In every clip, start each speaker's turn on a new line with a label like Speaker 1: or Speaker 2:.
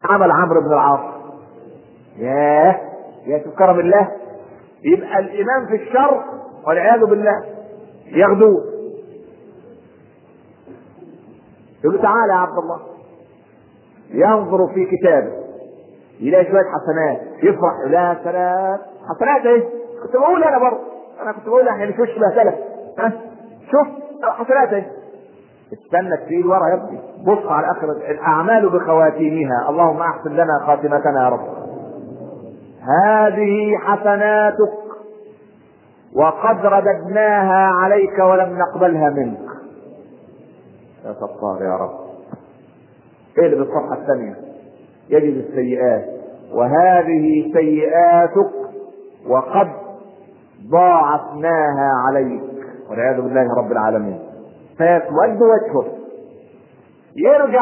Speaker 1: عمل عمرو بن العاص ياه يا شوف كرم الله يبقى الامام في الشر والعياذ بالله ياخدوه يقول له تعالى يا عبد الله ينظر في كتابه يلاقي شويه حسنات يفرح يقول لا سلام حسنات ايه كنت بقول انا برضه انا كنت بقول احنا مش وش بهدله ها شوف حسنات ايه استنى تفيد ورا يا ابني بص على اخر الاعمال بخواتيمها اللهم احسن لنا خاتمتنا يا رب هذه حسناتك وقد رددناها عليك ولم نقبلها منك يا ستار يا رب ايه اللي بالصفحه الثانيه يجد السيئات وهذه سيئاتك وقد ضاعفناها عليك والعياذ بالله رب العالمين فيسود وجهه يرجع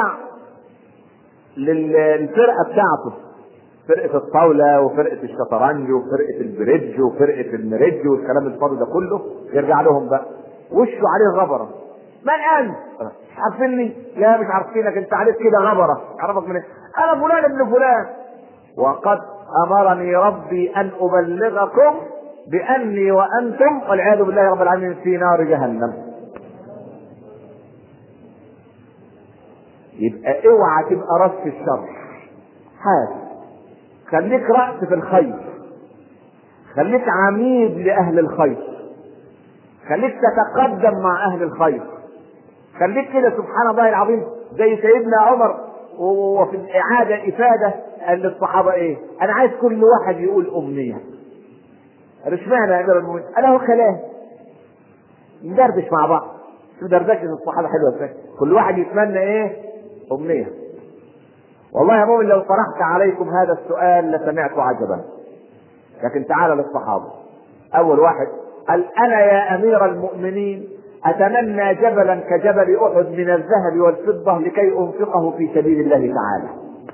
Speaker 1: للفرقه بتاعته فرقه الطاوله وفرقه الشطرنج وفرقه البريدج وفرقه المريدج والكلام الفاضي ده كله يرجع لهم بقى وشه عليه غبره من انت؟ مش عارفيني؟ لا مش عارفينك انت عليك كده غبره اعرفك من ايه؟ انا فلان ابن فلان وقد امرني ربي ان ابلغكم باني وانتم والعياذ بالله رب العالمين في نار جهنم يبقى اوعى تبقى راس في الشر حاجه خليك راس في الخير خليك عميد لاهل الخير خليك تتقدم مع اهل الخير خليك كده سبحان الله العظيم زي سيدنا عمر وفي الاعاده افاده قال للصحابه ايه؟ انا عايز كل واحد يقول امنيه. قال اشمعنى يا امير المؤمنين؟ قال هو كلام. ندردش مع بعض. شو دردشه الصحابه حلوه ازاي؟ كل واحد يتمنى ايه؟ امنيه. والله يا مؤمن لو طرحت عليكم هذا السؤال لسمعت عجبا. لكن تعال للصحابه. اول واحد قال انا يا امير المؤمنين اتمنى جبلا كجبل احد من الذهب والفضه لكي انفقه في سبيل الله تعالى.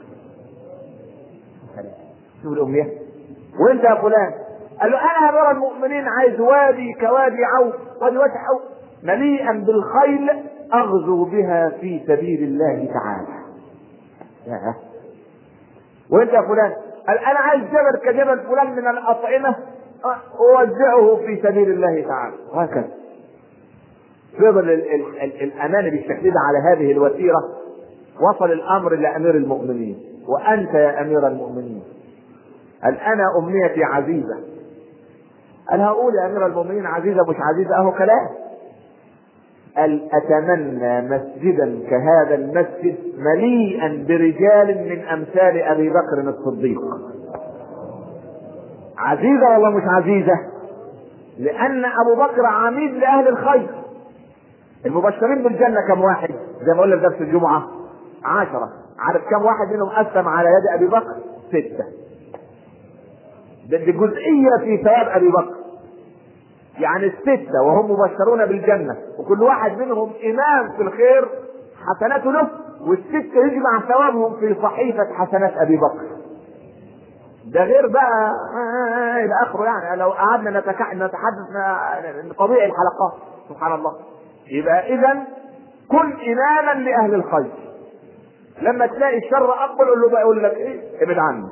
Speaker 1: شوف الامنيه وانت يا فلان قال له انا امير المؤمنين عايز وادي كوادي عوف وادي واسع عوف مليئا بالخيل اغزو بها في سبيل الله تعالى. يا وانت يا فلان قال انا عايز جبل كجبل فلان من الاطعمه اوزعه في سبيل الله تعالى وهكذا فضل الامان بالشكل ده على هذه الوتيره وصل الامر لامير المؤمنين وانت يا امير المؤمنين قال انا امنيتي عزيزه قال هقول يا امير المؤمنين عزيزه مش عزيزه اهو كلام قال اتمنى مسجدا كهذا المسجد مليئا برجال من امثال ابي بكر الصديق عزيزه ولا مش عزيزه لان ابو بكر عميد لاهل الخير المبشرين بالجنه كم واحد زي ما قلنا في درس الجمعه عشرة عارف كم واحد منهم اسلم على يد ابي بكر ستة ده دي جزئية في ثواب ابي بكر يعني الستة وهم مبشرون بالجنة وكل واحد منهم امام في الخير حسناته له والستة يجمع ثوابهم في صحيفة حسنات ابي بكر ده غير بقى الى اخره يعني لو قعدنا نتكع... نتحدث طبيعي الحلقات سبحان الله يبقى اذا كن اماما لاهل الخير لما تلاقي الشر اقبل قول له بقى يقول لك ايه ابعد عني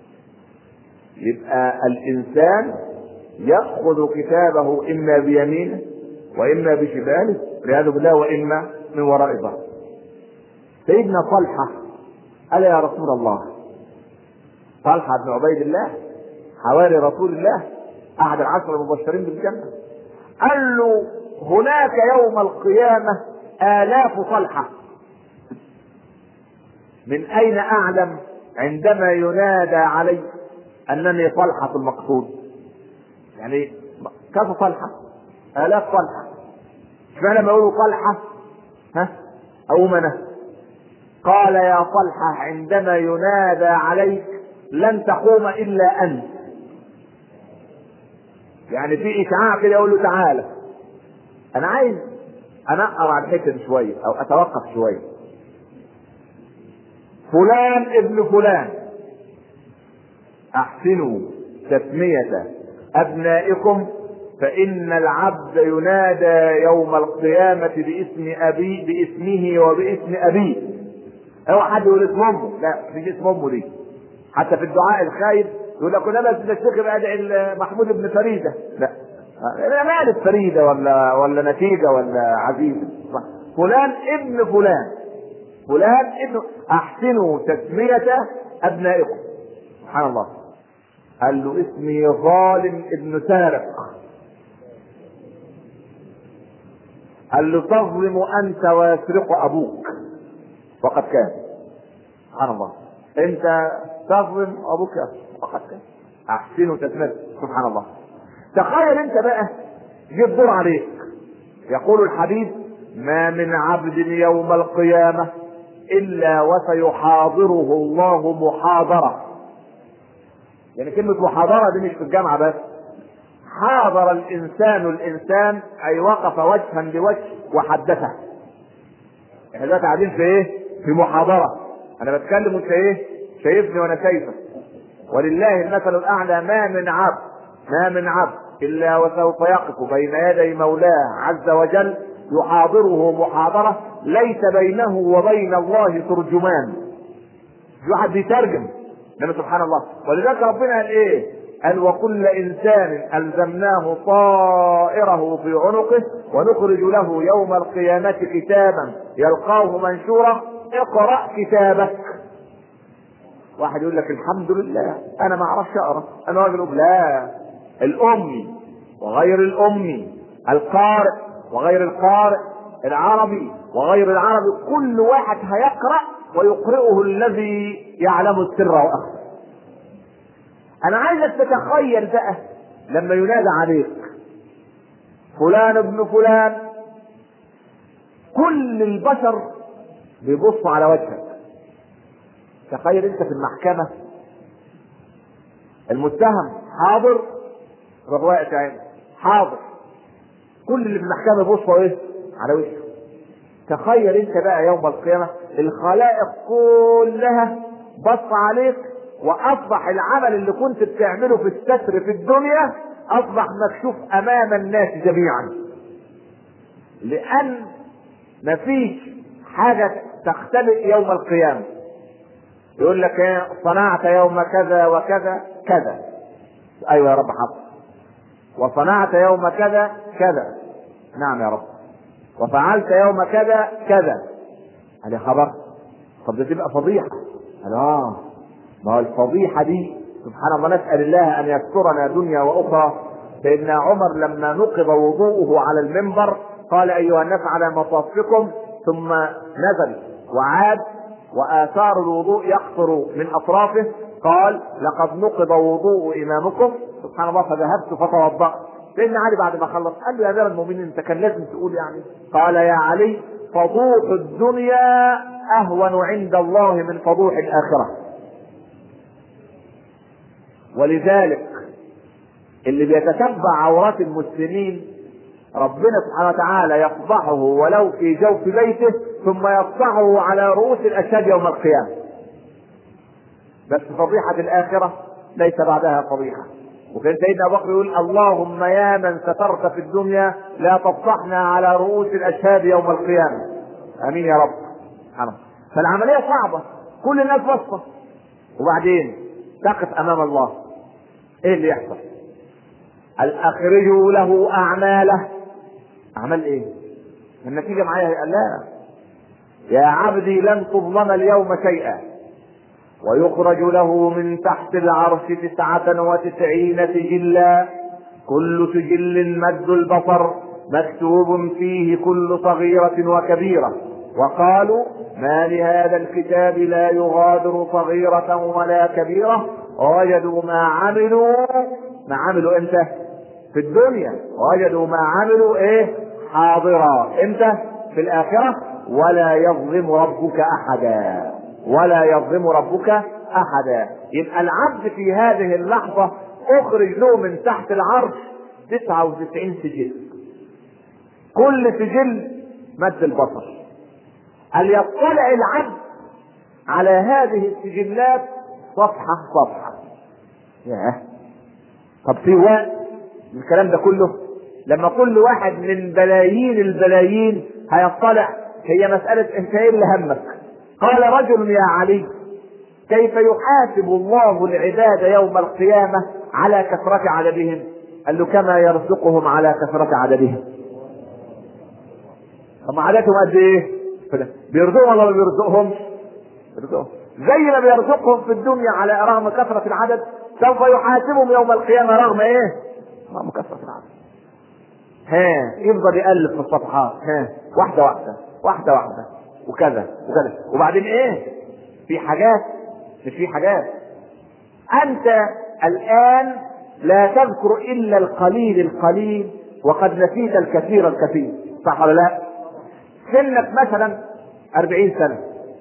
Speaker 1: يبقى الانسان ياخذ كتابه اما بيمينه واما بشماله والعياذ بالله واما من وراء ظهره سيدنا طلحه قال يا رسول الله طلحه بن عبيد الله حواري رسول الله احد العشر المبشرين بالجنه قال له هناك يوم القيامه الاف طلحه من اين اعلم عندما ينادى علي انني طلحه المقصود يعني كيف طلحه الاف طلحه اشمعنى ما يقولوا طلحه ها او منه قال يا طلحه عندما ينادى عليك لن تقوم الا انت يعني في اشعاع كده يقول له تعالى انا عايز انقر على الحته دي شويه او اتوقف شويه فلان ابن فلان احسنوا تسميه ابنائكم فان العبد ينادى يوم القيامه باسم ابي باسمه وباسم ابيه اوعى حد يقول اسم امه لا مفيش اسم امه دي حتى في الدعاء الخايب يقول لك انا بس الشيخ ادعي محمود بن فريده لا انا مالك فريده ولا ولا نتيجه ولا عزيزه فلان ابن فلان فلان ابن احسنوا تسميه ابنائكم سبحان الله قال له اسمي ظالم ابن سارق قال له تظلم انت ويسرق ابوك وقد كان سبحان الله انت تظلم ابوك وقد كان احسنوا تسميه سبحان الله تخيل انت بقى جه الدور عليك يقول الحديث ما من عبد يوم القيامة إلا وسيحاضره الله محاضرة يعني كلمة محاضرة دي مش في الجامعة بس حاضر الإنسان الإنسان أي وقف وجها لوجه وحدثه احنا دلوقتي قاعدين في إيه؟ في محاضرة أنا بتكلم وأنت إيه؟ شايفني وأنا شايفك ولله المثل الأعلى ما من عبد ما من عبد إلا وسوف يقف بين يدي مولاه عز وجل يحاضره محاضرة ليس بينه وبين الله ترجمان في واحد بيترجم انما سبحان الله ولذلك ربنا قال ايه قال وكل انسان الزمناه طائره في عنقه ونخرج له يوم القيامة كتابا يلقاه منشورا اقرأ كتابك واحد يقول لك الحمد لله انا ما اعرفش اقرا انا راجل لا الامي وغير الامي القارئ وغير القارئ العربي وغير العربي كل واحد هيقرا ويقرئه الذي يعلم السر واخفى انا عايزك تتخيل بقى لما ينادى عليك فلان ابن فلان كل البشر بيبصوا على وجهك تخيل انت في المحكمة المتهم حاضر رضوات عين حاضر كل اللي في المحكمة يبصوا ايه على وجهه تخيل انت بقى يوم القيامة الخلائق كلها بص عليك واصبح العمل اللي كنت بتعمله في الستر في الدنيا اصبح مكشوف امام الناس جميعا لان مفيش حاجة تختلق يوم القيامة يقول لك ايه صنعت يوم كذا وكذا كذا ايوه يا رب حق وصنعت يوم كذا كذا نعم يا رب وفعلت يوم كذا كذا قال يا خبر طب ده تبقى فضيحه قال اه ما هو الفضيحه دي سبحان الله نسال الله ان يسترنا دنيا واخرى سيدنا عمر لما نقض وضوءه على المنبر قال ايها الناس على مصافكم ثم نزل وعاد واثار الوضوء يقطر من اطرافه قال لقد نقض وضوء امامكم سبحان الله فذهبت فتوضأت سيدنا علي بعد ما خلص قال له يا امير المؤمنين انت كان لازم تقول يعني قال يا علي فضوح الدنيا اهون عند الله من فضوح الاخره ولذلك اللي بيتتبع عورات المسلمين ربنا سبحانه وتعالى يفضحه ولو في جوف بيته ثم يفضحه على رؤوس الاشهاد يوم القيامه بس فضيحه الاخره ليس بعدها فضيحه وكان سيدنا ابو بكر يقول اللهم يا من سترت في الدنيا لا تفضحنا على رؤوس الاشهاد يوم القيامه امين يا رب سبحانه فالعمليه صعبه كل الناس بصه وبعدين تقف امام الله ايه اللي يحصل قال اخرجوا له اعماله اعمال ايه النتيجه معايا قال لا يا عبدي لن تظلم اليوم شيئا ويخرج له من تحت العرش تسعة وتسعين سجلا كل سجل مد البصر مكتوب فيه كل صغيرة وكبيرة وقالوا ما لهذا الكتاب لا يغادر صغيرة ولا كبيرة وجدوا ما عملوا ما عملوا امتى في الدنيا وجدوا ما عملوا ايه حاضرا امتى في الاخرة ولا يظلم ربك احدا ولا يظلم ربك احدا يبقى العبد في هذه اللحظة اخرج له من تحت العرش 99 سجل كل سجل مد البصر هل يطلع العبد على هذه السجلات صفحة صفحة ياه طب في وقت الكلام ده كله لما كل واحد من بلايين البلايين هيطلع هي مسألة انت ايه اللي همك قال رجل يا علي كيف يحاسب الله العباد يوم القيامة على كثرة عددهم قال له كما يرزقهم على كثرة عددهم طب عددهم قد ايه بيرزقهم ولا ما بيرزقهم بيرزقهم زي ما بيرزقهم في الدنيا على رغم كثرة العدد سوف يحاسبهم يوم القيامة رغم ايه رغم كثرة العدد ها يفضل يألف في الصفحات ها واحدة واحدة واحدة واحدة وكذا وكذا وبعدين ايه في حاجات مش في حاجات انت الان لا تذكر الا القليل القليل وقد نسيت الكثير الكثير صح ولا لا سنك مثلا أربعين سنة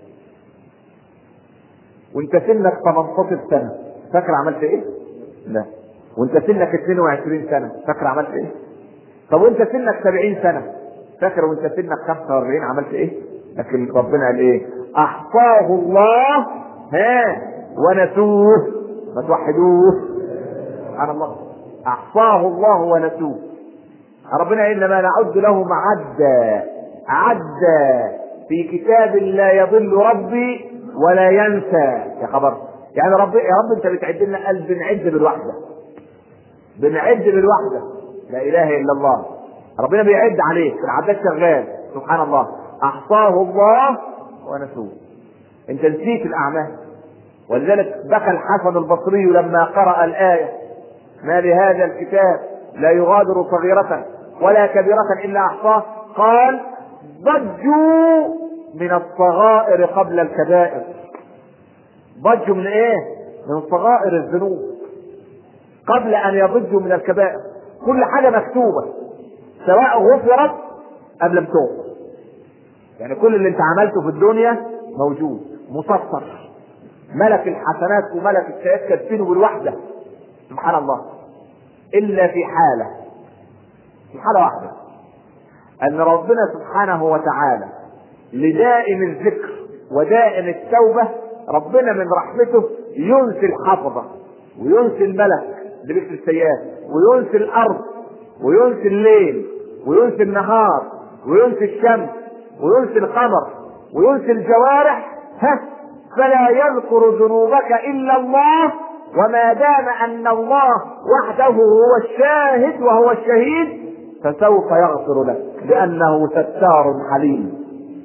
Speaker 1: وانت سنك 18 سنة فاكر عملت ايه؟ لا وانت سنك 22 سنة فاكر عملت ايه؟ طب وانت سنك 70 سنة فاكر وانت سنك 45 عملت ايه؟ لكن ربنا قال ايه؟ احصاه الله ها ونسوه ما توحدوه سبحان الله احصاه الله ونسوه ربنا انما نعد لهم عدا عدا في كتاب لا يضل ربي ولا ينسى يا خبر يعني رب يا رب انت بتعد لنا قال بنعد بالوحده بنعد بالوحده لا اله الا الله ربنا بيعد عليك العداد شغال سبحان الله احصاه الله ونسوه انت نسيت الاعمال ولذلك بكى الحسن البصري لما قرأ الآية ما لهذا الكتاب لا يغادر صغيرة ولا كبيرة إلا أحصاه قال ضجوا من الصغائر قبل الكبائر ضجوا من ايه من صغائر الذنوب قبل ان يضجوا من الكبائر كل حاجة مكتوبة سواء غفرت ام لم تغفر يعني كل اللي انت عملته في الدنيا موجود مسطر ملك الحسنات وملك السيئات كاتبينه بالوحدة سبحان الله الا في حالة في حالة واحدة ان ربنا سبحانه وتعالى لدائم الذكر ودائم التوبة ربنا من رحمته ينسي الحفظة وينسي الملك بذكر السيئات وينسي الارض وينسي الليل وينسي النهار وينسي الشمس وينسي القمر وينسي الجوارح ها فلا يذكر ذنوبك الا الله وما دام ان الله وحده هو الشاهد وهو الشهيد فسوف يغفر لك لانه ستار حليم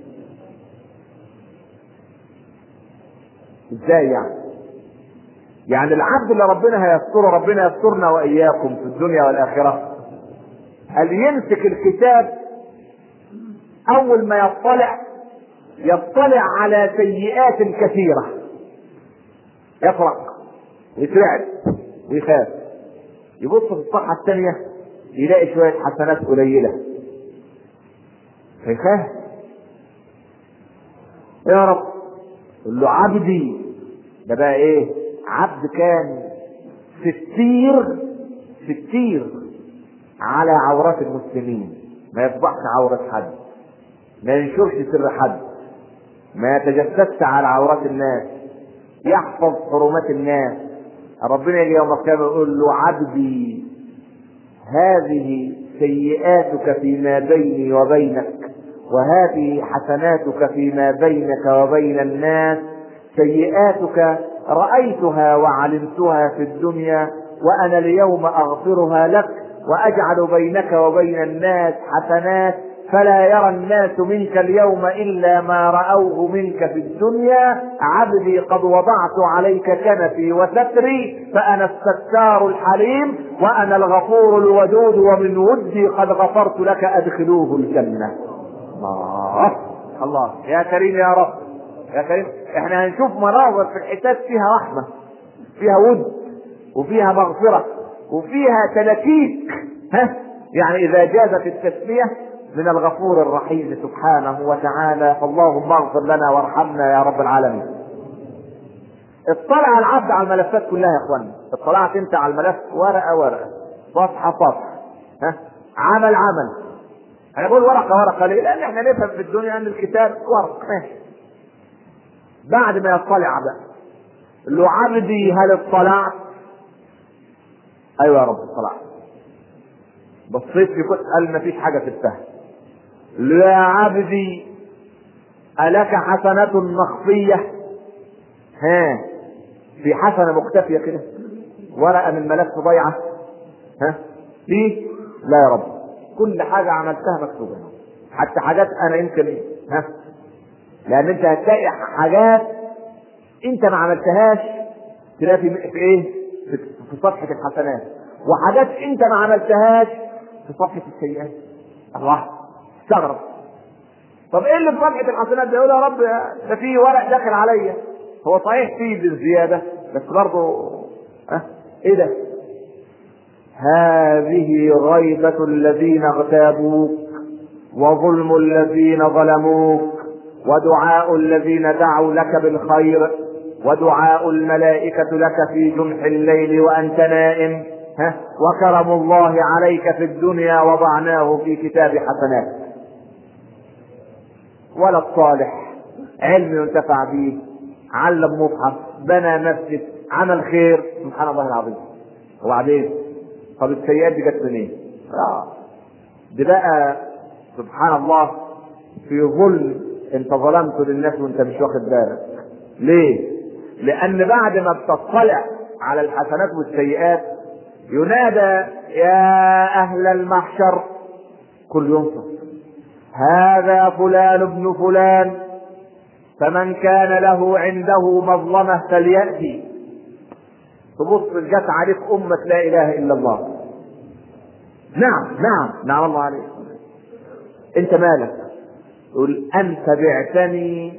Speaker 1: ازاي يعني يعني العبد اللي ربنا هيستره ربنا يسترنا واياكم في الدنيا والاخره قال يمسك الكتاب اول ما يطلع يطلع على سيئات كثيره يفرق ويترعب ويخاف يبص في الصفحه الثانيه يلاقي شويه حسنات قليله فيخاف يا رب قل له عبدي ده بقى ايه عبد كان ستير ستير على عورات المسلمين ما يفضحش عورة حد ما ينشرش سر حد ما يتجسسش على عورات الناس يحفظ حرمات الناس ربنا يجي يوم القيامة يقول له عبدي هذه سيئاتك فيما بيني وبينك وهذه حسناتك فيما بينك وبين الناس سيئاتك رأيتها وعلمتها في الدنيا وأنا اليوم أغفرها لك وأجعل بينك وبين الناس حسنات فلا يرى الناس منك اليوم إلا ما رأوه منك في الدنيا عبدي قد وضعت عليك كنفي وستري فأنا الستار الحليم وأنا الغفور الودود ومن ودي قد غفرت لك أدخلوه الجنة الله الله يا كريم يا رب يا كريم احنا هنشوف مناظر في الحتات فيها رحمة فيها ود وفيها مغفرة وفيها تلكيك ها يعني إذا جازت التسمية من الغفور الرحيم سبحانه وتعالى فاللهم اغفر لنا وارحمنا يا رب العالمين اطلع العبد على الملفات كلها يا اخوانا اطلعت انت على الملف ورقه ورقه صفحه صفحه ها عمل عمل انا بقول ورقه ورقه ليه؟ لان احنا نفهم في الدنيا ان الكتاب ورق ماشي بعد ما يطلع بقى له عبدي هل اطلعت؟ ايوه يا رب اطلعت بصيت في كل قال ما فيش حاجه في الفهم لا عبدي ألك حسنة مخفية ها في حسنة مختفية كده ورقة من ملف ضيعة ها في لا يا رب كل حاجة عملتها مكتوبة حتى حاجات أنا يمكن ها لأن أنت هتلاقي حاجات أنت ما عملتهاش تلاقي في في إيه؟ في في صفحة الحسنات وحاجات أنت ما عملتهاش في صفحة السيئات الله استغرب طب ايه اللي في صفحة الحسنات ده يقول يا رب ده في ورق داخل عليا هو صحيح فيه بالزيادة بس برضه ها ايه ده هذه غيبة الذين اغتابوك وظلم الذين ظلموك ودعاء الذين دعوا لك بالخير ودعاء الملائكة لك في جنح الليل وأنت نائم ها وكرم الله عليك في الدنيا وضعناه في كتاب حسنات ولد صالح علم ينتفع به علم مصحف بنى مسجد عمل خير سبحان الله العظيم وبعدين طب السيئات دي جت منين؟ آه. دي بقى سبحان الله في ظلم انت ظلمت للناس وانت مش واخد بالك ليه؟ لأن بعد ما بتطلع على الحسنات والسيئات ينادى يا أهل المحشر كل ينصف هذا فلان ابن فلان فمن كان له عنده مظلمة فليأتي تبص جت عليك أمة لا إله إلا الله نعم نعم نعم الله عليك أنت مالك يقول أنت بعتني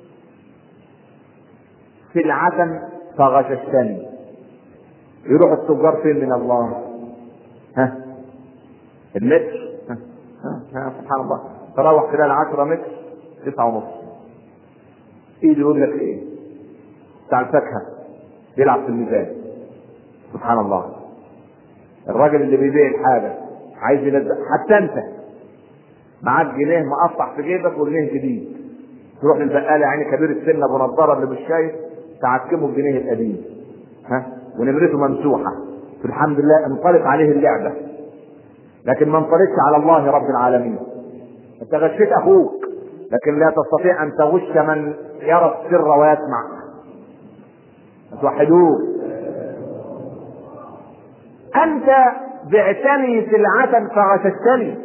Speaker 1: سلعة فغششتني يروح التجار فين من الله ها المتر ها, ها, ها سبحان الله تروح خلال 10 متر تسعة ونص ايده يقول لك ايه بتاع الفاكهة بيلعب في الميزان سبحان الله الراجل اللي بيبيع الحاجة عايز ينزل حتى انت معاك جنيه مقطع في جيبك وجنيه جديد تروح للبقالة يعني كبير السن ابو نضاره اللي مش شايف تعكمه الجنيه القديم ها ونمرته ممسوحه الحمد لله انطلق عليه اللعبه لكن ما انطلقش على الله رب العالمين انت غشيت اخوك لكن لا تستطيع ان تغش من يرى السر ويسمع توحدوه انت بعتني سلعة فغششتني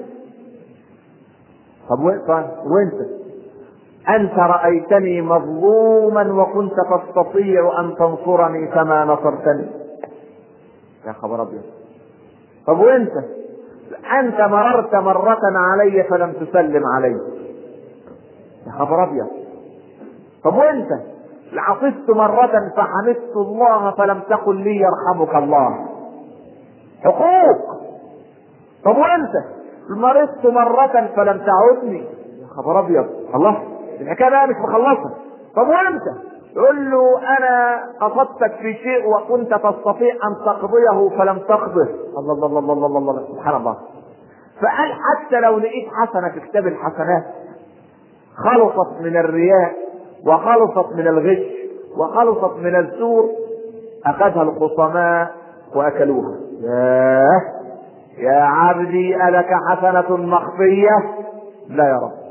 Speaker 1: طب وانت أنت رأيتني مظلوما وكنت تستطيع أن تنصرني كما نصرتني يا خبر أبيض طب وأنت أنت مررت مرة علي فلم تسلم علي يا خبر أبيض طب وأنت عطست مرة فحمدت الله فلم تقل لي يرحمك الله حقوق طب وأنت مرضت مرة فلم تعدني يا خبر أبيض الله الحكايه بقى مش مخلصه طب وانت يقول له انا قصدتك في شيء وكنت تستطيع ان تقضيه فلم تقضه الله الله الله الله الله, الله. سبحان الله فقال حتى لو لقيت حسنه في كتاب الحسنات خلصت من الرياء وخلصت من الغش وخلصت من السور اخذها الخصماء واكلوها ياه يا عبدي الك حسنه مخفيه لا يا رب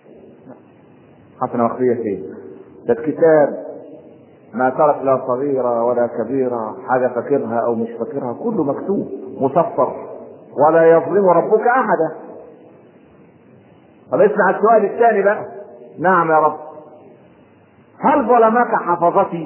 Speaker 1: حسنة مخفية فين؟ ده الكتاب ما ترك لا صغيرة ولا كبيرة حاجة فاكرها أو مش فاكرها كله مكتوب مصفر ولا يظلم ربك أحدا طب اسمع السؤال الثاني بقى نعم يا رب هل ظلمك حفظتي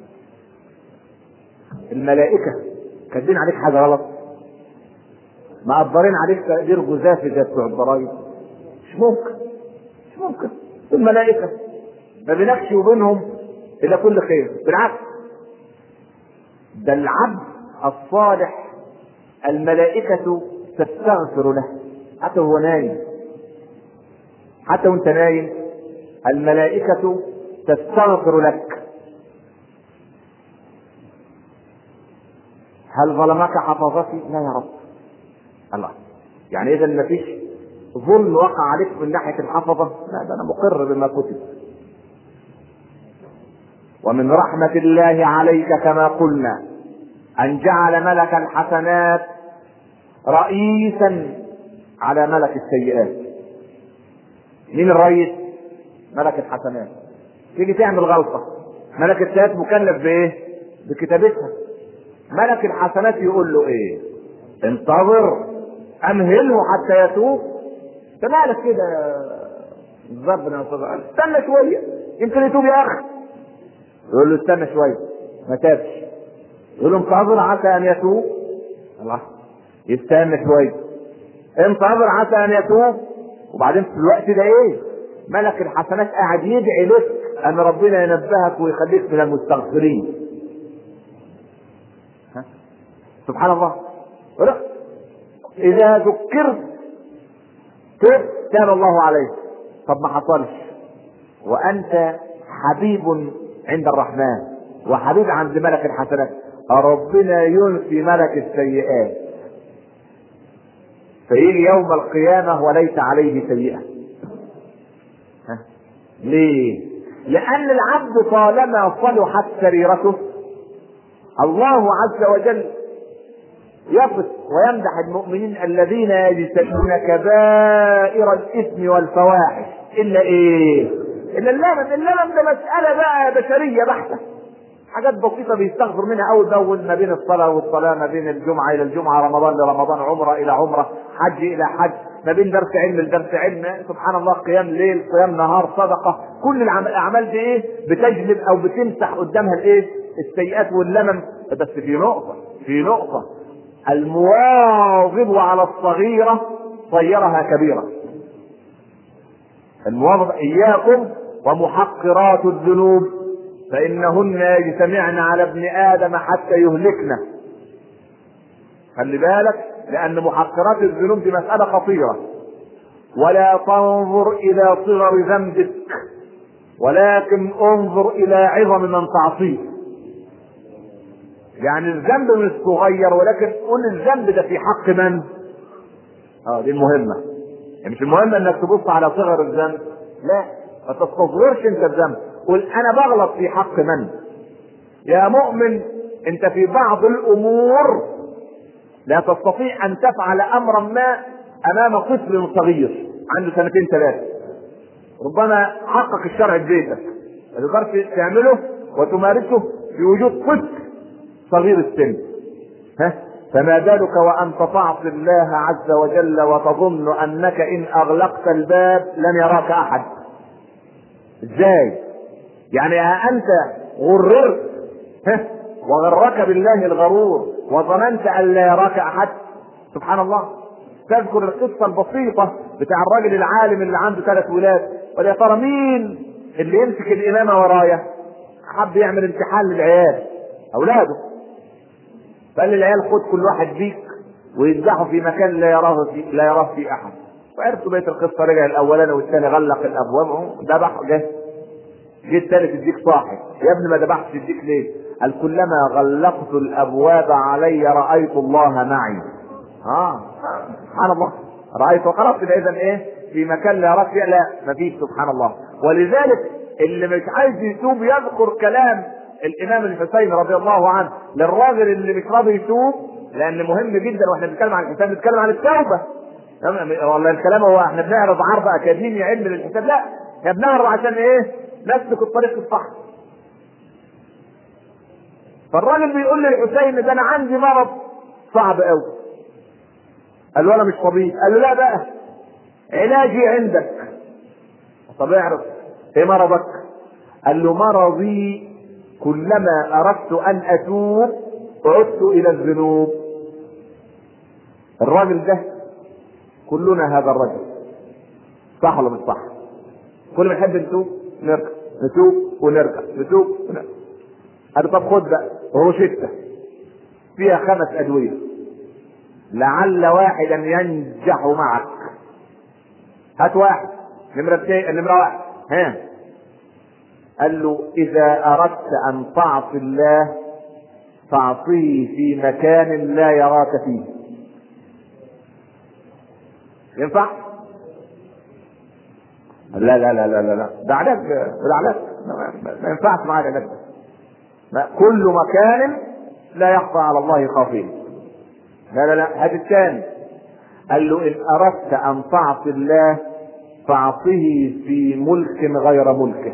Speaker 1: الملائكة كاتبين عليك حاجة غلط مقدرين عليك تقدير جزافي زي بتوع الضرايب مش ممكن مش ممكن الملائكة ما بينكش وبينهم إلا كل خير بالعكس ده العبد الصالح الملائكة تستغفر له حتى وهو نايم حتى وانت نايم الملائكة تستغفر لك هل ظلمك حفظتي؟ لا يا رب الله يعني اذا ما فيش ظلم وقع عليك من ناحيه الحفظه لا ده انا مقر بما كتب ومن رحمه الله عليك كما قلنا ان جعل ملك الحسنات رئيسا على ملك السيئات مين الرئيس ملك الحسنات تيجي تعمل غلطه ملك السيئات مكلف بايه بكتابتها ملك الحسنات يقول له ايه انتظر امهله حتى يتوب انت مالك كده يا ربنا يستر استنى شويه يمكن يتوب يا اخي يقول له استنى شويه ما تابش يقول له انتظر عسى ان يتوب الله يستنى شويه انتظر عسى ان يتوب وبعدين في الوقت ده ايه ملك الحسنات قاعد يدعي لك ان ربنا ينبهك ويخليك من المستغفرين ها؟ سبحان الله رق. اذا ذكرت تب تاب الله عليك طب ما حصلش وانت حبيب عند الرحمن وحبيب عند ملك الحسنات ربنا ينفي ملك السيئات فيجي يوم القيامة وليس عليه سيئة ها؟ ليه؟ لأن العبد طالما صلحت سريرته الله عز وجل يصف ويمدح المؤمنين الذين يجتنبون كبائر الإثم والفواحش إلا إيه؟ إلا اللمم، اللمم ده مسألة بقى بشرية بحتة حاجات بسيطة بيستغفر منها أول بأول ما بين الصلاة والصلاة ما بين الجمعة إلى الجمعة رمضان لرمضان عمرة إلى عمرة حج إلى حج ما بين درس علم لدرس علم سبحان الله قيام ليل قيام نهار صدقة كل العم- الأعمال دي إيه بتجلب أو بتمسح قدامها الإيه السيئات واللمم بس في نقطة في نقطة المواظب على الصغيرة صيرها كبيرة المواظب إياكم ومحقرات الذنوب فإنهن يجتمعن على ابن آدم حتى يهلكنا خلي بالك لأن محقرات الذنوب دي مسألة خطيرة ولا تنظر إلى صغر ذنبك ولكن انظر إلى عظم من تعصيه يعني الذنب مش صغير ولكن قول الذنب ده في حق من؟ اه دي المهمة يعني مش المهم انك تبص على صغر الذنب لا ما تستصغرش انت الذنب قل انا بغلط في حق من يا مؤمن انت في بعض الامور لا تستطيع ان تفعل امرا ما امام طفل صغير عنده سنتين ثلاثه ربما حقق الشرع في بيتك ما تقدرش تعمله وتمارسه في وجود طفل صغير السن ها فما بالك وانت تعصي الله عز وجل وتظن انك ان اغلقت الباب لن يراك احد ازاي يعني ها انت غررت ها وغرك بالله الغرور وظننت ان لا يراك احد سبحان الله تذكر القصه البسيطه بتاع الراجل العالم اللي عنده ثلاث ولاد ولا يا ترى مين اللي يمسك الامامه ورايا حب يعمل امتحان للعيال اولاده فقال للعيال خد كل واحد بيك ويذبحوا في مكان لا يراه في لا يراه فيه احد وعرفوا بيت القصه رجع الاولاني والثاني غلق الابواب ذبح جه جه الثالث يديك صاحي يا ابني ما ذبحتش يديك ليه؟ قال كلما غلقت الابواب علي رايت الله معي اه سبحان الله رايت خلاص يبقى اذا ايه في مكان لا يراك فيه لا مفيش سبحان الله ولذلك اللي مش عايز يتوب يذكر كلام الامام الحسين رضي الله عنه للراجل اللي مش راضي يتوب لان مهم جدا واحنا بنتكلم عن الحساب بنتكلم عن التوبه والله الكلام هو احنا بنعرض عرض اكاديمي علم للحساب لا احنا بنعرض عشان ايه نسلك الطريق الصح فالراجل بيقول للحسين ده انا عندي مرض صعب قوي قال له انا مش طبيب قال له لا بقى علاجي عندك طب اعرف ايه مرضك قال له مرضي كلما اردت ان اتوب عدت الى الذنوب الراجل ده كلنا هذا الرجل صح ولا مش صح كل ما نحب نتوب نرجع نتوب ونرجع نتوب ونرجع قال طب خد بقى روشته فيها خمس ادويه لعل واحدا ينجح معك هات واحد نمرة اثنين نمرة واحد ها قال له إذا أردت أن تعصي الله فاعصيه في مكان لا يراك فيه ينفع؟ لا لا لا لا لا لا ده علاج ده علاج ما ينفعش معاه العلاج ده كل مكان لا يخفى على الله خافيه لا لا لا هذا الثاني قال له ان اردت ان تعصي الله فاعصه في ملك غير ملكه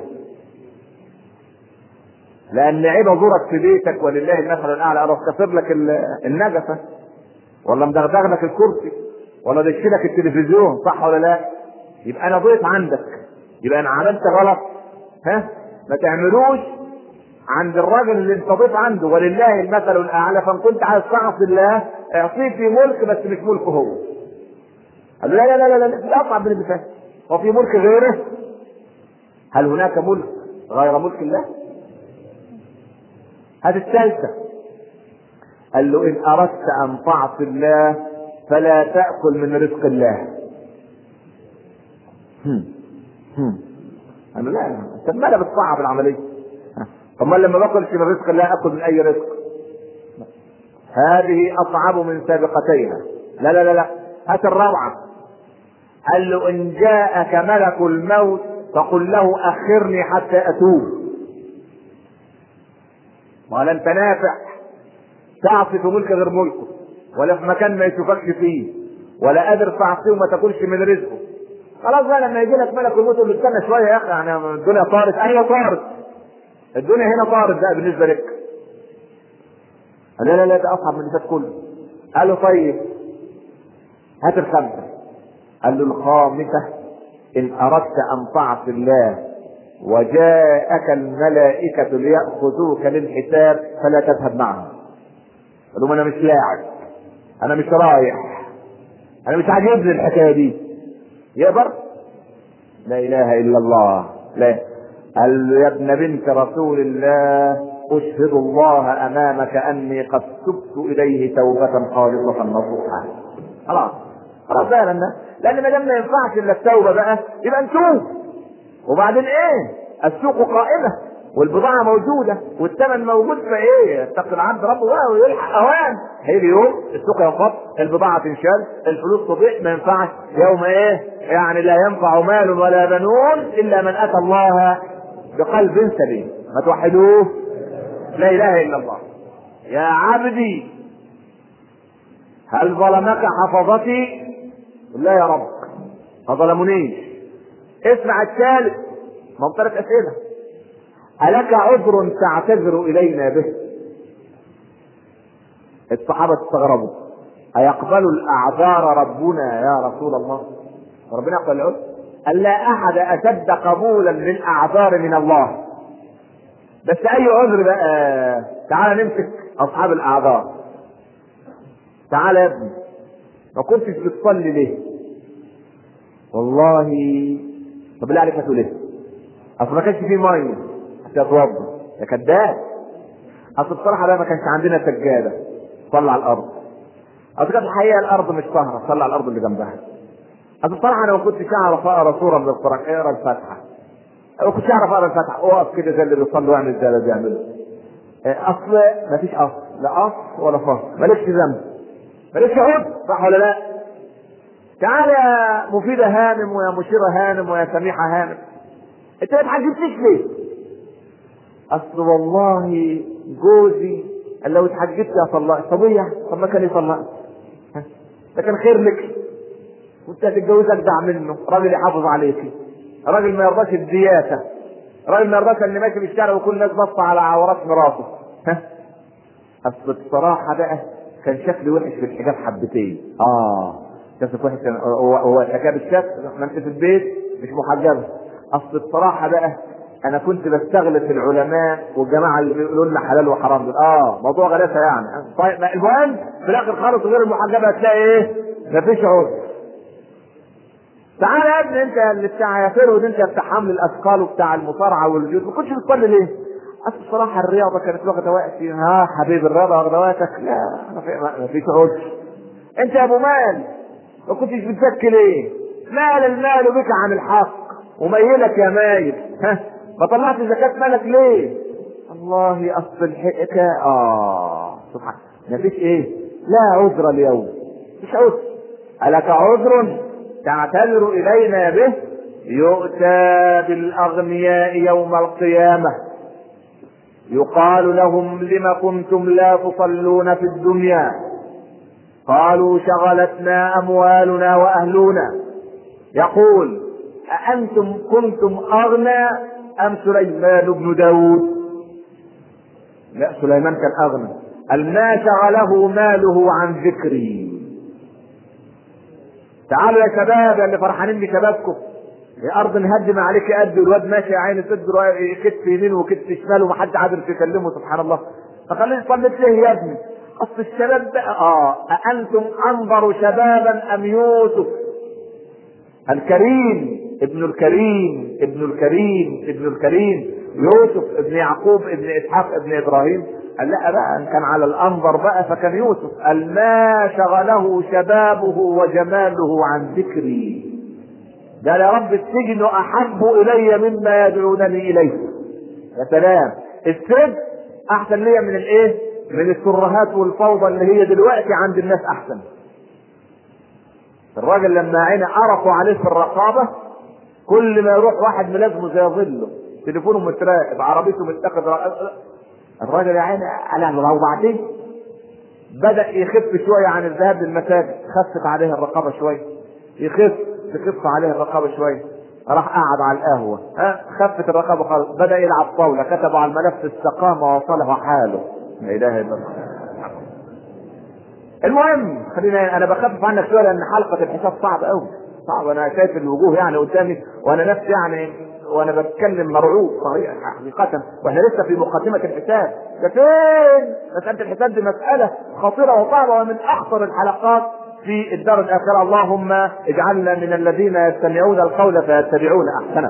Speaker 1: لان عيب ازورك في بيتك ولله المثل الاعلى اروح كسر لك النجفه ولا مدغدغ لك الكرسي ولا دش لك التلفزيون صح ولا لا يبقى انا ضيف عندك يبقى انا عملت غلط ها ما تعملوش عند الراجل اللي انت ضيف عنده ولله المثل الاعلى فان كنت عايز تعصي الله اعطيه في ملك بس مش ملكه هو قال له لا لا لا لا لا في اصعب من اللي فات هو في ملك غيره هل هناك ملك غير ملك الله هذه الثالثة قال له إن أردت أن تعصي الله فلا تأكل من رزق الله هم. هم. قال له لا طب ما بتصعب العملية طب ما لما باكلش من رزق الله اكل من اي رزق هذه اصعب من سابقتيها لا لا لا لا هات الروعه قال له ان جاءك ملك الموت فقل له اخرني حتى اتوب قال انت نافع تعصي في ملك غير ملكه ولا في مكان ما يشوفكش فيه ولا قادر تعصيه وما تاكلش من رزقه خلاص بقى لما يجي لك ملك الموت يقول له استنى شويه يا اخي يعني الدنيا طارت ايوه طارت الدنيا هنا طارت بقى بالنسبه لك قال لا لا لا ده اصعب من اللي فات كله قال له طيب هات الخمسه قال له الخامسه ان اردت ان تعصي الله وجاءك الملائكة ليأخذوك للحساب فلا تذهب معهم. قال لهم أنا مش لاعب. أنا مش رايح. أنا مش عاجبني الحكاية دي. يقدر؟ لا إله إلا الله. لا قال له يا ابن بنت رسول الله أشهد الله أمامك أني قد تبت إليه توبة خالصة نصوحا. خلاص خلاص بقى لأن لأن ما دام ما ينفعش إلا التوبة بقى يبقى نتوب. وبعدين إيه؟ السوق قائمة والبضاعة موجودة والثمن موجود فايه يتقي العبد ربه بقى ويلحق اوان هيجي يوم السوق ينفض البضاعة تنشال الفلوس تضيع ما ينفعش يوم ايه يعني لا ينفع مال ولا بنون الا من اتى الله بقلب سليم ما توحدوه لا اله الا الله يا عبدي هل ظلمك حفظتي لا يا رب ما ظلمونيش اسمع الثالث ما ثلاث اسئله ألك عذر تعتذر إلينا به؟ الصحابة استغربوا أيقبل الأعذار ربنا يا رسول الله؟ ربنا يقبل العذر؟ قال لا أحد أشد قبولا للأعذار من الله بس أي عذر بقى؟ تعال نمسك أصحاب الأعذار تعال يا ابني ما كنتش بتصلي ليه؟ والله طب بالله عليك هتقول ايه؟ اصل ما كانش فيه ميه تتوضا يا كذاب اصل بصراحه بقى ما كانش عندنا سجاده صلى على الارض اصل كانت الحقيقه الارض مش طاهره صلى على الارض اللي جنبها اصل بصراحه انا ما كنتش اعرف اقرا سوره من القران اقرا الفاتحه ما كنتش اعرف اقرا الفاتحه اقف كده زي اللي بيصلوا واعمل زي اللي بيعملوا اصل ما فيش اصل لا اصل ولا فصل مالكش ذنب مالكش عذر صح ولا لا؟ تعال يا مفيدة هانم ويا مشيرة هانم ويا سميحة هانم انت ما اتحجبتش ليه؟ اصل والله جوزي قال لو اتحجبت يا طلقت طب ايه طب ما كان يطلقك ده كان خير لك كنت هتتجوز اجدع منه راجل يحافظ عليكي راجل ما يرضاش الدياسة راجل ما يرضاش اللي ماشي في الشارع وكل الناس باصه على عورات مراته ها اصل بصراحه بقى كان شكلي وحش في الحجاب حبتين اه شكلك وحش هو هو حجاب الشكل ما انت في البيت مش محجبه اصل بصراحه بقى انا كنت بستغلط في العلماء والجماعه اللي بيقولوا لنا حلال وحرام دول اه موضوع غلاسه يعني طيب المهم في الاخر خالص غير المحجبه هتلاقي ايه؟ مفيش عذر تعالى يا ابني انت اللي بتاع يافر انت بتاع حمل الاثقال وبتاع المصارعه والجيوش ما كنتش بتصلي ليه؟ اصل بصراحه الرياضه كانت واخده وقتي ها حبيبي الرياضه واخده وقتك لا ما فيش عذر انت يا ابو مال ما كنتش بتزكي ليه؟ مال المال بك عن الحق وميلك يا مايل ها ما طلعت زكاة مالك ليه؟ والله اصل الحكاية اه سبحان مفيش ايه؟ لا عذر اليوم مش عذر ألك عذر تعتذر إلينا به يؤتى بالأغنياء يوم القيامة يقال لهم لم كنتم لا تصلون في الدنيا قالوا شغلتنا أموالنا وأهلنا يقول أأنتم كنتم أغنى أم سليمان بن داود لا سليمان كان أغنى قال ما شغله ماله عن ذكري تعالوا يا شباب يا اللي فرحانين بشبابكم يا ارض نهدم عليك قد الواد ماشي يا عيني صدره كتف يمين وكتف شمال ومحد عارف يكلمه سبحان الله فخليني صليت ليه يا ابني اصل الشباب بقى اه أأنتم انظر شبابا ام يوسف الكريم ابن الكريم ابن الكريم ابن الكريم يوسف ابن يعقوب ابن اسحاق ابن ابراهيم قال لا بقى ان كان على الانظر بقى فكان يوسف قال ما شغله شبابه وجماله عن ذكري قال يا رب السجن احب الي مما يدعونني اليه يا سلام السجن احسن ليا من الايه من الترهات والفوضى اللي هي دلوقتي عند الناس احسن الراجل لما عيني عرفوا عليه في الرقابه كل ما يروح واحد ملازمه زي ظله تليفونه متراقب عربيته متاخد الراجل يا عيني قال له وبعدين بدا يخف شويه عن الذهاب للمساجد خفت عليه الرقابه شويه يخف تخف عليه الرقابه شويه راح قعد على القهوه ها خفت الرقابه خالص بدا يلعب طاوله كتبوا على الملف استقام وصله حاله لا اله الا الله المهم خلينا انا بخفف عنك شويه لان حلقه الحساب صعبه قوي صعب انا شايف الوجوه يعني قدامي وانا نفسي يعني وانا بتكلم مرعوب صحيح حقيقة واحنا لسه في مقدمة الحساب ده فين؟ مسألة الحساب دي مسألة خطيرة وصعبة ومن أخطر الحلقات في الدار الآخرة اللهم اجعلنا من الذين يستمعون القول فيتبعون أحسنه.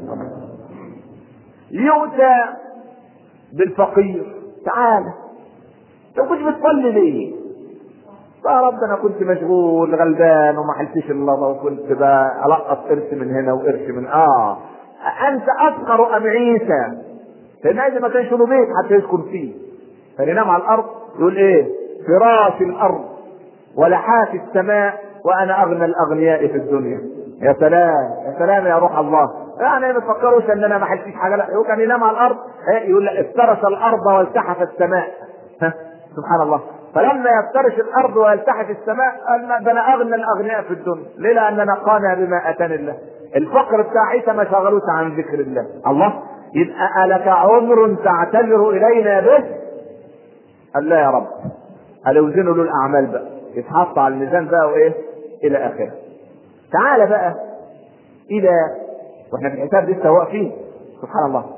Speaker 1: يؤتى بالفقير تعالى لو كنت بتصلي ليه؟ يا رب انا كنت مشغول غلبان وما حلتش الا الله وكنت بلقط قرش من هنا وقرش من اه انت افقر ام عيسى لان عيسى ما كانش له بيت حتى يسكن فيه فينام على الارض يقول ايه فراش الارض ولحاف السماء وانا اغنى الاغنياء في الدنيا يا سلام يا سلام يا روح الله يعني ما تفكروش ان انا ما حلتش حاجه لا هو كان ينام على الارض يقول لك افترس الارض والتحف السماء ها سبحان الله فلما يفترش الارض ويلتحف السماء قال ده انا اغنى الاغنياء في الدنيا ليه لان انا قانع بما اتاني الله الفقر بتاع عيسى ما شغلوش عن ذكر الله الله يبقى ألك عمر تعتذر إلينا به قال لا يا رب قال اوزنوا له الأعمال بقى يتحط على الميزان بقى وإيه إلى آخره تعال بقى إلى وإحنا في الحساب لسه واقفين سبحان الله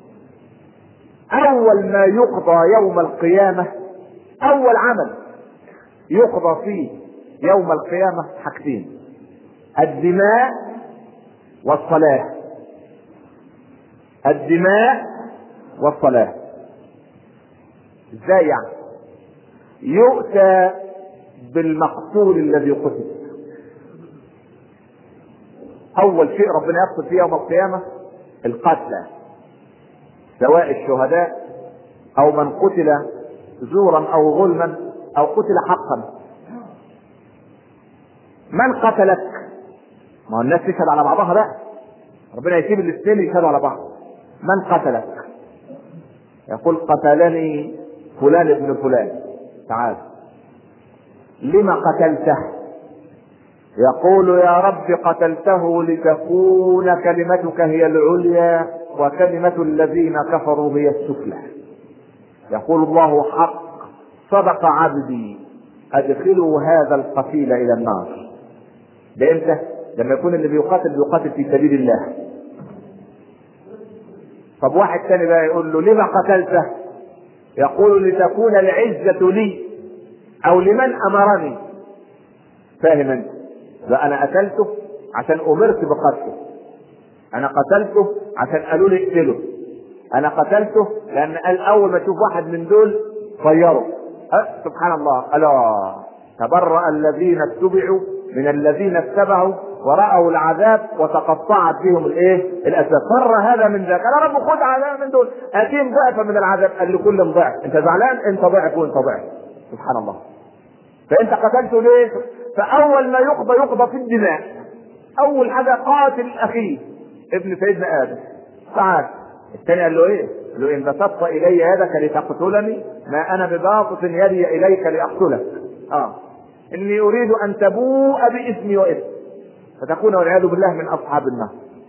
Speaker 1: أول ما يقضى يوم القيامة أول عمل يقضى فيه يوم القيامة حاجتين الدماء والصلاة الدماء والصلاة ازاي يعني يؤتى بالمقتول الذي قتل اول شيء ربنا يقتل فيه يوم القيامة القتلى سواء الشهداء او من قتل زورا او ظلما او قتل حقا من قتلك ما هو الناس تشهد على بعضها بقى ربنا يسيب الاثنين يشهدوا على بعض من قتلك يقول قتلني فلان ابن فلان تعال لما قتلته يقول يا رب قتلته لتكون كلمتك هي العليا وكلمة الذين كفروا هي السفلى يقول الله حق صدق عبدي ادخلوا هذا القتيل الى النار ده امتى؟ لما يكون اللي بيقاتل بيقاتل في سبيل الله طب واحد تاني بقى يقول له لما قتلته يقول لتكون العزة لي او لمن امرني فاهم انت لا انا قتلته عشان امرت بقتله انا قتلته عشان قالوا لي اقتله انا قتلته لان قال اول ما تشوف واحد من دول طيره أه سبحان الله الا تبرأ الذين اتبعوا من الذين اتبعوا ورأوا العذاب وتقطعت بهم الايه؟ الاسباب، فر هذا من ذاك، انا رب خد عذاب من دول، اتيهم ضعفا من العذاب، قال لكل ضعف، انت زعلان؟ انت ضعف وانت ضعف. سبحان الله. فانت قتلته ليه؟ فاول ما يقضى يقضى في الدماء. اول حاجه قاتل اخيه ابن سيدنا ادم. تعال. الثاني قال له ايه؟ قال له ان بسطت الي يدك لتقتلني ما انا بباسط يدي اليك لاقتلك. اه. اني اريد ان تبوء باسمي واثمي فتكون والعياذ بالله من اصحاب النار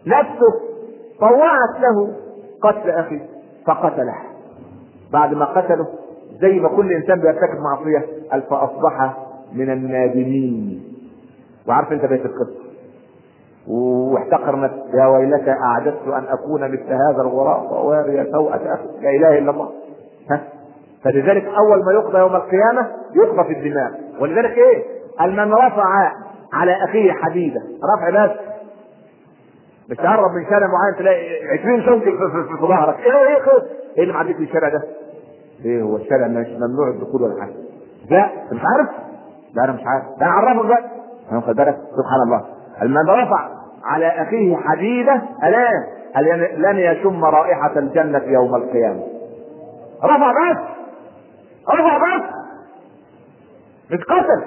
Speaker 1: نفسه طوعت له قتل اخيه فقتله بعد ما قتله زي ما كل انسان بيرتكب معصيه قال فاصبح من النادمين وعارف انت بيت القصه واحتقر نفسه يا ويلك اعددت ان اكون مثل هذا الغراب وواري سوءة اخي لا اله الا الله ها فلذلك اول ما يقضى يوم القيامه يقضى في الدماء ولذلك ايه؟ قال من رفع على اخيه حديده رفع بس مش تقرب من شارع معين تلاقي 20 شوكه في, في, في, في ظهرك ايه ايه ايه, إيه اللي معديك في الشارع ده؟ ايه هو الشارع مش ممنوع الدخول ولا حاجه لا انت مش عارف؟ لا انا مش عارف ده انا اعرفك بقى واخد بالك سبحان الله من رفع على اخيه حديده الان لن يشم رائحه الجنه يوم القيامه رفع بس رفع بس مش قتل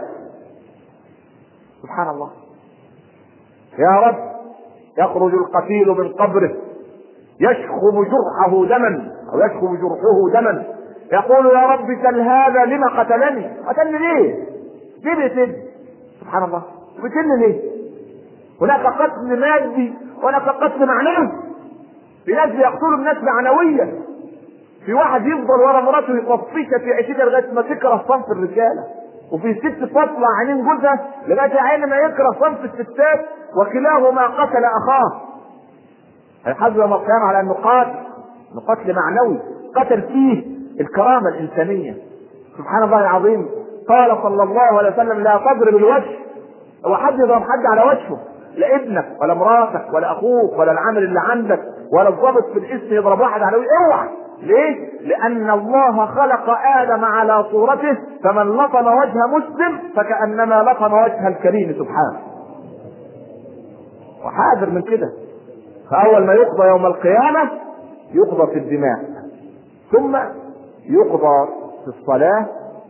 Speaker 1: سبحان الله يا رب يخرج القتيل من قبره يشخم جرحه دما او يشخم جرحه دما يقول يا رب سل هذا لما قتلني قتلني ليه ليه بيقتلني سبحان الله بيقتلني ليه هناك قتل مادي وهناك قتل معنوي في ناس بيقتلوا الناس معنويا في واحد يفضل ورا مراته يطفيها في عيشتها لغايه ما تكره صنف الرجاله وفي ست تطلع عينين جوزها لغايه عين ما يكره صنف الستات وكلاهما قتل اخاه هيحاسب يوم القيامه على انه قاتل انه قتل معنوي قتل فيه الكرامه الانسانيه سبحان الله العظيم قال صلى الله عليه وسلم لا تضرب الوجه هو حد يضرب حد على وجهه لا ابنك ولا مراتك ولا اخوك ولا العمل اللي عندك ولا الضابط في الاسم يضرب واحد على وجهه اوعى ليه؟ لأن الله خلق آدم على صورته فمن لطم وجه مسلم فكأنما لطم وجه الكريم سبحانه. وحاذر من كده. فأول ما يقضى يوم القيامة يقضى في الدماء. ثم يقضى في الصلاة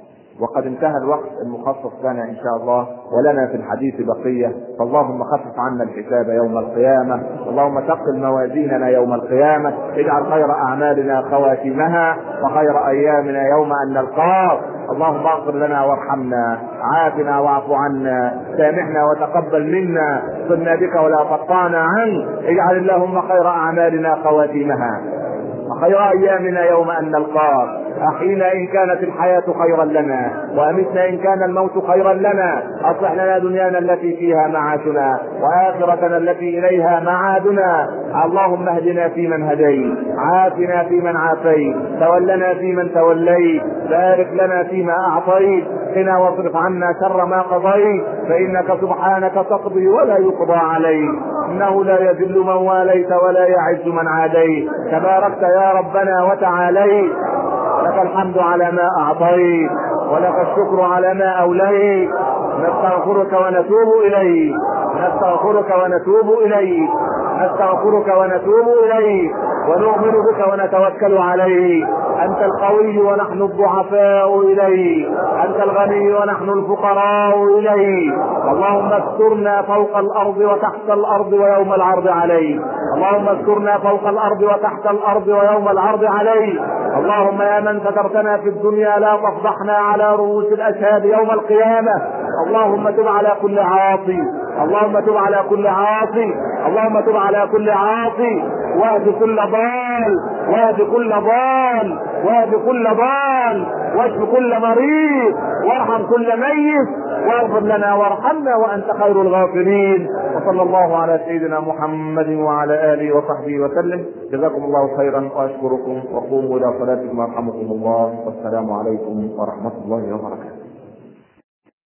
Speaker 1: وقد انتهى الوقت المخصص لنا ان شاء الله ولنا في الحديث بقيه فاللهم خفف عنا الحساب يوم القيامه اللهم ثقل موازيننا يوم القيامه اجعل خير اعمالنا خواتيمها وخير ايامنا يوم ان نلقاك اللهم اغفر لنا وارحمنا عافنا واعف عنا سامحنا وتقبل منا صلنا بك ولا قطعنا عنك اجعل اللهم خير اعمالنا خواتيمها وخير ايامنا يوم ان نلقاك احينا ان كانت الحياه خيرا لنا وامتنا ان كان الموت خيرا لنا اصلح لنا دنيانا التي فيها معاشنا واخرتنا التي اليها معادنا اللهم اهدنا فيمن هديت عافنا فيمن عافيت تولنا فيمن توليت بارك لنا فيما اعطيت قنا واصرف عنا شر ما قضيت فانك سبحانك تقضي ولا يقضى عليك انه لا يذل من واليت ولا يعز من عاديت تباركت يا ربنا وتعاليت لك الحمد على ما اعطيت ولك الشكر على ما اوليت نستغفرك ونتوب اليك نستغفرك ونتوب اليك نستغفرك ونتوب اليك ونؤمن بك ونتوكل عليك انت القوي ونحن الضعفاء اليك انت الغني ونحن الفقراء اليك اللهم استرنا فوق الارض وتحت الارض ويوم العرض عليك اللهم استرنا فوق الارض وتحت الارض ويوم العرض عليك اللهم يا من سترتنا في الدنيا لا تفضحنا على رؤوس الاشهاد يوم القيامه اللهم تب على كل عاصي اللهم تب على كل عاصي اللهم تب على كل عاصي واهد كل ضال واهد كل ضال واهد كل ضال واشف كل مريض وارحم كل ميت واغفر لنا وارحمنا وانت خير الغافرين وصلى الله على سيدنا محمد وعلى اله وصحبه وسلم جزاكم الله خيرا واشكركم وقوموا الى صلاتكم يرحمكم الله والسلام عليكم ورحمه الله وبركاته